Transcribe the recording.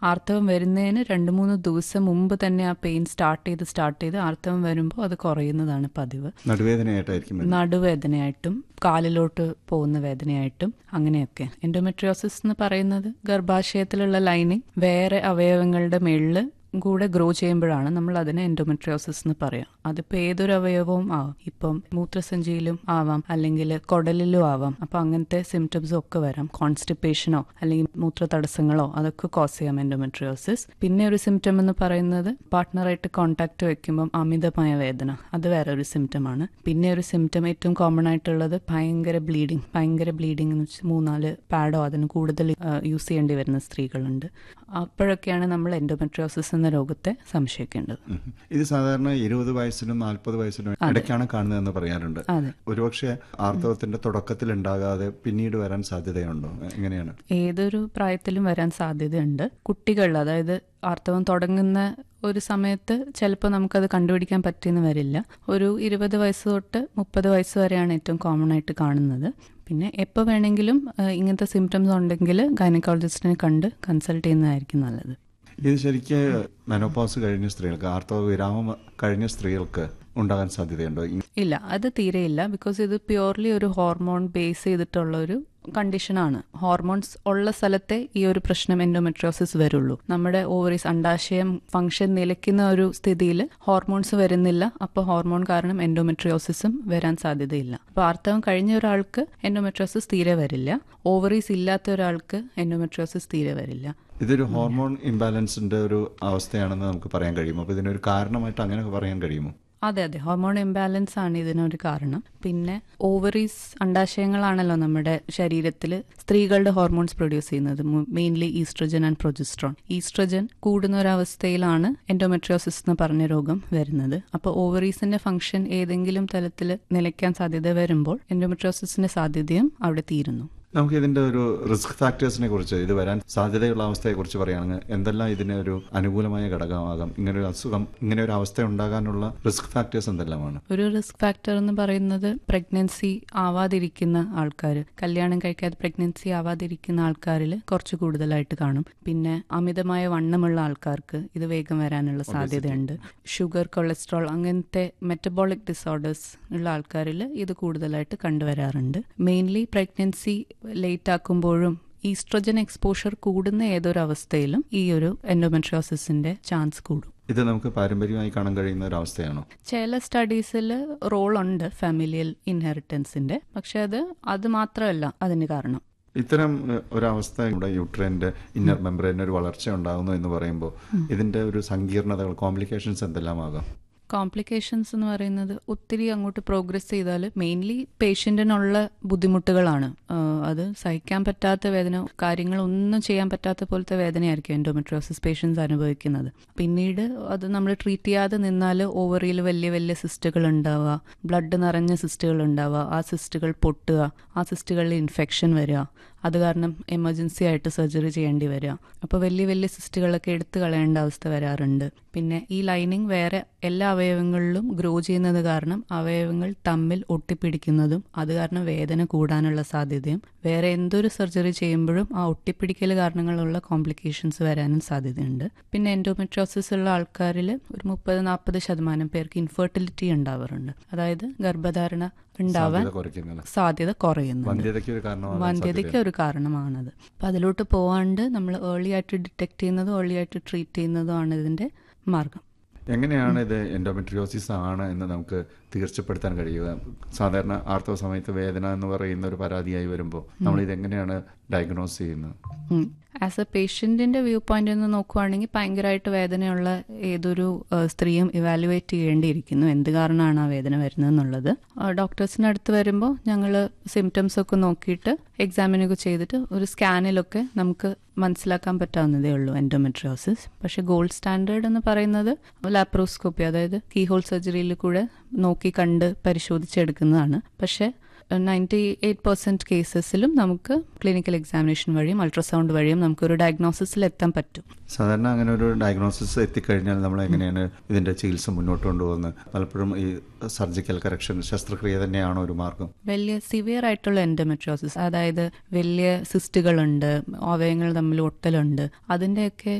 ആർത്തവം വരുന്നതിന് രണ്ട് മൂന്ന് ദിവസം മുമ്പ് തന്നെ ആ പെയിൻ സ്റ്റാർട്ട് ചെയ്ത് സ്റ്റാർട്ട് ചെയ്ത് ആർത്തവം വരുമ്പോൾ അത് കുറയുന്നതാണ് പതിവ് നടുവേദനയായിട്ടായിരിക്കും വരുന്നത്. നടുവേദനയായിട്ടും കാലിലോട്ട് പോകുന്ന വേദനയായിട്ടും അങ്ങനെയൊക്കെ എൻഡോമെട്രിയോസിസ് എന്ന് പറയുന്നത് ഗർഭാശയത്തിലുള്ള ലൈനിങ് വേറെ അവയവങ്ങളുടെ മേളില് കൂടെ ഗ്രോ ചെയ്യുമ്പോഴാണ് നമ്മൾ അതിനെ എൻഡോമെട്രിയോസിസ് എന്ന് പറയാം അതിപ്പോൾ ഏതൊരു അവയവവും ആവാം ഇപ്പം മൂത്രസഞ്ചിയിലും ആവാം അല്ലെങ്കിൽ കുടലിലും ആവാം അപ്പം അങ്ങനത്തെ സിംറ്റംസും ഒക്കെ വരാം കോൺസ്റ്റിപ്പേഷനോ അല്ലെങ്കിൽ മൂത്ര തടസ്സങ്ങളോ അതൊക്കെ കോസ് ചെയ്യാം എൻഡോമെട്രിയോസിസ് പിന്നെ ഒരു സിംറ്റം എന്ന് പറയുന്നത് പാർട്ട്ണറായിട്ട് കോൺടാക്ട് വെക്കുമ്പം അമിതമായ വേദന അത് വേറെ ഒരു സിംറ്റം ആണ് പിന്നെ ഒരു സിംറ്റം ഏറ്റവും കോമൺ ആയിട്ടുള്ളത് ഭയങ്കര ബ്ലീഡിങ് ഭയങ്കര ബ്ലീഡിംഗ് എന്ന് വെച്ചാൽ മൂന്നാല് പാഡോ അതിന് കൂടുതൽ യൂസ് ചെയ്യേണ്ടി വരുന്ന സ്ത്രീകളുണ്ട് അപ്പോഴൊക്കെയാണ് നമ്മൾ എൻഡോമെട്രിയോസിസ് എന്ന രോഗത്തെ സംശയിക്കേണ്ടത് ഉം. ഇത് സാധാരണ ഇരുപത് വയസ്സിനും നാൽപ്പത് വയസ്സിനും ഇടയ്ക്കാണ് കാണുന്നതെന്ന് പറയാറുണ്ട് അതെ ഒരുപക്ഷെ ആർത്തവത്തിന്റെ തുടക്കത്തിൽ ഉണ്ടാകാതെ പിന്നീട് വരാൻ സാധ്യതയുണ്ടോ എങ്ങനെയാണ് ഏതൊരു പ്രായത്തിലും വരാൻ സാധ്യതയുണ്ട് കുട്ടികൾ അതായത് ആർത്തവം തുടങ്ങുന്ന ഒരു സമയത്ത് ചിലപ്പോൾ നമുക്കത് കണ്ടുപിടിക്കാൻ പറ്റിയെന്ന് വരില്ല ഒരു ഇരുപത് വയസ്സ് തൊട്ട് മുപ്പത് വയസ്സ് വരെയാണ് ഏറ്റവും കോമൺ ആയിട്ട് കാണുന്നത് പിന്നെ എപ്പോൾ വേണമെങ്കിലും ആ, ഇങ്ങനത്തെ സിംറ്റംസ് ഉണ്ടെങ്കിൽ ഗൈനക്കോളജിസ്റ്റിനെ കണ്ട് കൺസൾട്ട് ചെയ്യുന്നതായിരിക്കും നല്ലത് ഇത് ശരിക്ക് മെനോപോസ് കഴിഞ്ഞ സ്ത്രീകൾക്ക് ആർത്തവ വിരാമം കഴിഞ്ഞ സ്ത്രീകൾക്ക് ഉണ്ടാകാൻ സാധ്യതയുണ്ടോ ഇ- ഇല്ല അത് തീരെയില്ല ബിക്കോസ് ഇത് പ്യുവർലി ഒരു ഹോർമോൺ ബേസ് ചെയ്തിട്ടുള്ള ഒരു കണ്ടീഷനാണ് ഹോർമോൺസ് ഉള്ള സ്ഥലത്തെ ഈ ഒരു പ്രശ്നം എൻഡോമെട്രിയോസിസ് വരുള്ളൂ നമ്മുടെ ഓവറീസ് അണ്ടാശയം ഫംഗ്ഷൻ നിലയ്ക്കുന്ന ഒരു സ്ഥിതിയിൽ ഹോർമോൺസ് വരുന്നില്ല അപ്പോൾ ഹോർമോൺ കാരണം എൻഡോമെട്രിയോസിസും വരാൻ സാധ്യതയില്ല അപ്പോൾ ആർത്തവം കഴിഞ്ഞ ഒരാൾക്ക് എൻഡോമെട്രിയോസിസ് തീരെ വരില്ല ഓവറീസ് ഇല്ലാത്ത ഒരാൾക്ക് എൻഡോമെട്രിയോസിസ് തീരെ വരില്ല ഇതൊരു ഹോർമോൺ ഇംബാലൻസിന്റെ ഒരു അവസ്ഥയാണെന്ന് നമുക്ക് പറയാൻ കഴിയുമോ അപ്പൊ ഇതിനൊരു കാരണമായിട്ട് അങ്ങനെ പറയാൻ കഴിയുമോ അതെ അതെ ഹോർമോൺ ഇംബാലൻസ് ആണ് ഇതിനൊരു കാരണം പിന്നെ ഓവറീസ് അണ്ടാശയങ്ങളാണല്ലോ നമ്മുടെ ശരീരത്തിൽ സ്ത്രീകളുടെ ഹോർമോൺസ് പ്രൊഡ്യൂസ് ചെയ്യുന്നത് mainly oestrogen and progesterone oestrogen കൂടുന്ന ഒരവസ്ഥയിലാണ് എൻഡോമെട്രിയോസിസ് എന്ന് പറഞ്ഞ രോഗം വരുന്നത് അപ്പോൾ ഓവറീസിന്റെ ഫംഗ്ഷൻ ഏതെങ്കിലും തലത്തിൽ നിലയ്ക്കാൻ സാധ്യത വരുമ്പോൾ എൻഡോമെട്രിയോസിസിന്റെ സാധ്യതയും അവിടെ തീരുന്നു നമുക്ക് ഇതിന്റെ ഒരു റിസ്ക് ഫാക്ടേഴ്സിനെ കുറിച്ച് ഇത് വരാൻ സാധ്യതയുള്ള അവസ്ഥയെ കുറിച്ച് പറയുകയാണെങ്കിൽ എന്തെല്ലാം ഇതിന് ഒരു അനുകൂലമായ ഘടകമാകാം ഇങ്ങനെ ഒരു അസുഖം ഇങ്ങനെ ഒരു അവസ്ഥ ഉണ്ടാകാനുള്ള റിസ്ക് ഫാക്ടേഴ്സ് എന്തെല്ലാമാണ് ഒരു റിസ്ക് ഫാക്ടർ എന്ന് പറയുന്നത് പ്രഗ്നൻസി ആവാതിരിക്കുന്ന ആൾക്കാർ കല്യാണം കഴിക്കാതെ പ്രഗ്നൻസി ആവാതിരിക്കുന്ന ആൾക്കാരിൽ കുറച്ച് കൂടുതലായിട്ട് കാണും പിന്നെ അമിതമായ വണ്ണമുള്ള ആൾക്കാർക്ക് ഇത് വേഗം വരാനുള്ള സാധ്യതയുണ്ട് ഷുഗർ കൊളസ്ട്രോൾ അങ്ങനത്തെ മെറ്റബോളിക് ഡിസോർഡേഴ്സ് ഉള്ള ആൾക്കാരിൽ ഇത് കൂടുതലായിട്ട് കണ്ടുവരാറുണ്ട് മെയിൻലി പ്രഗ്നൻസി ലേറ്റ് ആക്കുമ്പോഴും ഈസ്ട്രജൻ എക്സ്പോഷർ കൂടുന്ന ഏതൊരു അവസ്ഥയിലും ഈ ഒരു എൻഡോമെട്രിയോസിസിന്റെ ചാൻസ് കൂടും ഇത് നമുക്ക് പാരമ്പര്യമായി കാണാൻ കഴിയുന്ന ഒരു അവസ്ഥയാണോ ചില സ്റ്റഡീസിൽ റോൾ ഉണ്ട് ഫാമിലിയൽ ഇൻഹെറിറ്റൻസിന്റെ പക്ഷെ അത് അത് മാത്രമല്ല അതിന് കാരണം ഇത്തരം ഏഹ്, ഒരവസ്ഥ നമ്മുടെ യൂട്രൈൻ്റെ ഇന്നർ മെമ്പറൈന് ഒരു വളർച്ച ഉണ്ടാകുന്നു എന്ന് പറയുമ്പോൾ ഇതിന്റെ ഒരു സങ്കീർണതകൾ കോംപ്ലിക്കേഷൻസ് എന്തെല്ലാമാകാം കോംപ്ലിക്കേഷൻസ് എന്ന് പറയുന്നത് ഒത്തിരി അങ്ങോട്ട് പ്രോഗ്രസ് ചെയ്താൽ മെയിൻലി പേഷ്യൻറ്റിനുള്ള ബുദ്ധിമുട്ടുകളാണ് ആഹ് അത് സഹിക്കാൻ പറ്റാത്ത വേദന കാര്യങ്ങളൊന്നും ചെയ്യാൻ പറ്റാത്ത പോലത്തെ വേദനയായിരിക്കും എൻഡോമെട്രോസിസ് പേഷ്യൻസ് അനുഭവിക്കുന്നത് പിന്നീട് അത് നമ്മൾ ട്രീറ്റ് ചെയ്യാതെ നിന്നാൽ ഓവറിയിൽ വലിയ വലിയ സിസ്റ്റുകൾ ഉണ്ടാവുക ബ്ലഡ് നിറഞ്ഞ സിസ്റ്റുകൾ ഉണ്ടാവുക ആ സിസ്റ്റുകൾ പൊട്ടുക ആ സിസ്റ്റുകളിൽ ഇൻഫെക്ഷൻ വരിക അത് കാരണം എമർജൻസി ആയിട്ട് സർജറി ചെയ്യേണ്ടി വരിക അപ്പോൾ വലിയ വലിയ സിസ്റ്റുകളൊക്കെ എടുത്തു കളയേണ്ട അവസ്ഥ വരാറുണ്ട് പിന്നെ ഈ ലൈനിങ് വേറെ എല്ലാ അവയവങ്ങളിലും ഗ്രോ ചെയ്യുന്നത് കാരണം അവയവങ്ങൾ തമ്മിൽ ഒട്ടിപ്പിടിക്കുന്നതും അത് കാരണം വേദന കൂടാനുള്ള സാധ്യതയും വേറെ എന്തൊരു സർജറി ചെയ്യുമ്പോഴും ആ ഒട്ടിപ്പിടിക്കൽ കാരണങ്ങളുള്ള കോംപ്ലിക്കേഷൻസ് വരാനും സാധ്യതയുണ്ട് പിന്നെ എൻഡോമെട്രോസിസ് ഉള്ള ആൾക്കാരിൽ ഒരു മുപ്പത് നാൽപ്പത് ശതമാനം പേർക്ക് ഇൻഫെർട്ടിലിറ്റി ഉണ്ടാവാറുണ്ട് അതായത് ഗർഭധാരണ ഉണ്ടാവാൻ സാധ്യത കുറയ്ക്കുന്നത് സാധ്യത കുറയുന്നു വന്ധ്യതയ്ക്ക് ഒരു കാരണമാകാൻ വന്ധ്യതയ്ക്ക് ഒരു കാരണമാണത് അപ്പം അതിലോട്ട് പോവാണ്ട് നമ്മൾ ഏർലി ആയിട്ട് ഡിറ്റക്ട് ചെയ്യുന്നതും ഏർലി ആയിട്ട് ട്രീറ്റ് ചെയ്യുന്നതുമാണ് ഇതിന്റെ മാർഗം എങ്ങനെയാണ് ഇത് എൻഡോമെട്രിയോസിസ് ആണ് എന്ന് നമുക്ക് തീർച്ചപ്പെടുത്താൻ കഴിയുക സാധാരണ ആർത്തവ സമയത്ത് വേദന എന്ന് പറയുന്ന ഒരു പരാതിയായി വരുമ്പോൾ നമ്മൾ ഇത് എങ്ങനെയാണ് ഡയഗ്നോസ് ചെയ്യുന്നത് ആസ് എ പേഷ്യന്റിന്റെ വ്യൂ പോയിന്റ് നിന്ന് നോക്കുവാണെങ്കിൽ ഭയങ്കരമായിട്ട് വേദനയുള്ള ഏതൊരു ആ, സ്ത്രീയും ഇവാലുവേറ്റ് ചെയ്യേണ്ടിയിരിക്കുന്നു എന്ത് കാരണമാണ് ആ വേദന വരുന്നത് എന്നുള്ളത് ഡോക്ടേഴ്സിന് അടുത്ത് വരുമ്പോൾ ഞങ്ങൾ സിംറ്റംസ് ഒക്കെ നോക്കിയിട്ട് എക്സാമിനൊക്കെ ചെയ്തിട്ട് ഒരു സ്കാനിലൊക്കെ നമുക്ക് മനസ്സിലാക്കാൻ പറ്റാവുന്നതേ ഉള്ളൂ എൻഡോമെട്രിയോസിസ് പക്ഷെ ഗോൾഡ് സ്റ്റാൻഡേർഡ് എന്ന് പറയുന്നത് ലാപ്രോസ്കോപ്പി അതായത് കീഹോൾ സർജറിയിൽ കൂടെ നോക്കി കണ്ട് പരിശോധിച്ചെടുക്കുന്നതാണ് പക്ഷെ നയൻറ്റി എയ്റ്റ് പെർസെൻറ്റ് കേസസിലും നമുക്ക് ക്ലിനിക്കൽ എക്സാമിനേഷൻ വഴിയും അൾട്രാസൗണ്ട് വഴിയും നമുക്കൊരു ഡയഗ്നോസിസിൽ എത്താൻ പറ്റും സാധാരണ അങ്ങനെ ഒരു ഡയഗ്നോസിസ് എത്തിക്കഴിഞ്ഞാൽ നമ്മൾ എങ്ങനെയാണ് ഇതിന്റെ ചികിത്സ മുന്നോട്ട് കൊണ്ടുപോകുന്നത് പലപ്പോഴും ഈ സർജിക്കൽ കറക്ഷൻ ശസ്ത്രക്രിയ തന്നെയാണോ ഒരു മാർഗം വലിയ സിവിയർ ആയിട്ടുള്ള എൻഡോമെട്രോസിസ് അതായത് വലിയ സിസ്റ്റുകളുണ്ട് അവയവങ്ങൾ തമ്മിൽ ഒട്ടലുണ്ട് അതിൻ്റെയൊക്കെ